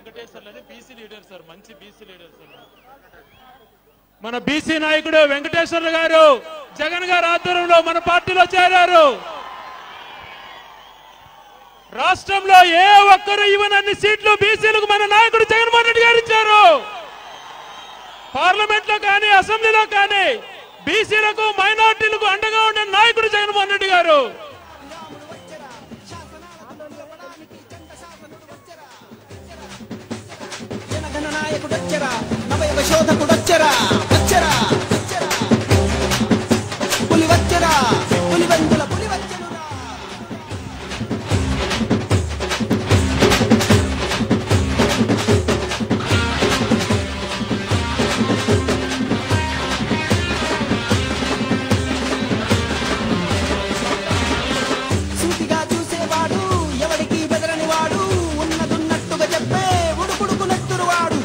వెంకటేశ్వర్లు అని BC leader sir మంచి BC leader sir మన బీసీ నాయకుడు వెంకటేశ్వర్లు గారు జగన్ గారు ఆధ్వర్యంలో మన పార్టీలో చేరారు రాష్ట్రంలో ఏ ఒక్కరు ఇవ్వనన్ని సీట్లు బీసీలకు మన నాయకుడు జగన్మోహన్ రెడ్డి గారు ఇచ్చారు పార్లమెంట్ లో కానీ అసెంబ్లీలో కానీ బీసీలకు మైనార్టీలకు అండగా ఉండే నాయకుడు జగన్మోహన్ రెడ్డి గారు జనగణ నాయకుడొచ్చరా నవయవ శోధకుడొచ్చరా వచ్చరా వచ్చరా. పులి వచ్చరా పులి వెందుల పులి వచ్చనురా సూటిగా చూసేవాడు ఎవరికి బెదరని వాడు ఉన్నదున్నట్టుగా చెప్పే ఉడుకుడుకు నెత్తురు వాడు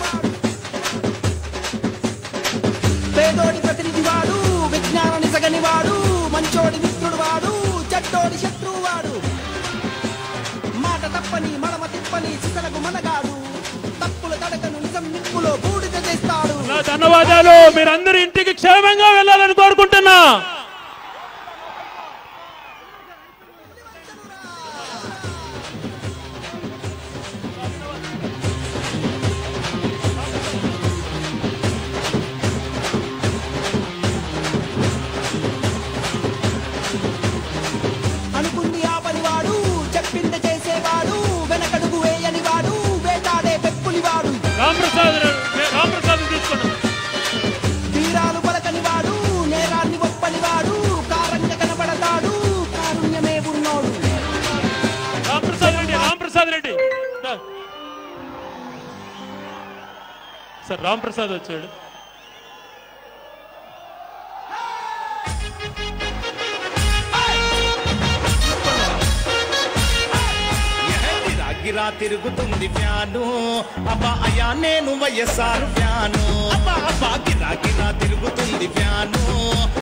పేదోడి ప్రతినిధి వాడు విజ్ఞాన నిసగని వాడు మంచోడి మిత్రుడు వాడు చెడ్డోడి శత్రువు వాడు మాట తప్పని మడమ తిప్పని సిసలకు మనగాడు తప్పుల తడకను నిజం నిప్పులో బూడిద చేస్తాడు నా ధన్యవాదాలు మీరందరూ ఇంటికి క్షేమంగా వెళ్ళాలని కోరుకుంటున్నా అనుకుంది ఆ పనివాడు చెప్పింది చేసేవాడు వెనకడుగు వేయని వాడు వేటాడే పెప్పుని వాడు రామప్రసాద్ రామప్రసాద్ తీసుకున్నాం తీరాలు పలకని వాడు నేరాన్ని ఒప్పని వాడు కారంగా కనబడతాడు కారుణ్యమే ఉన్నోడు రామప్రసాద్ రెడ్డి రామప్రసాద్ రెడ్డి రా. సార్ రామప్రసాద్ వచ్చాడు గిరా గిరా తిరుగుతుంది ఫ్యాను అబ్బా అయ్యా నేను వైఎస్ఆర్ ఫ్యాను అబ్బా అబ్బా గిరా గిరా తిరుగుతుంది ఫ్యాను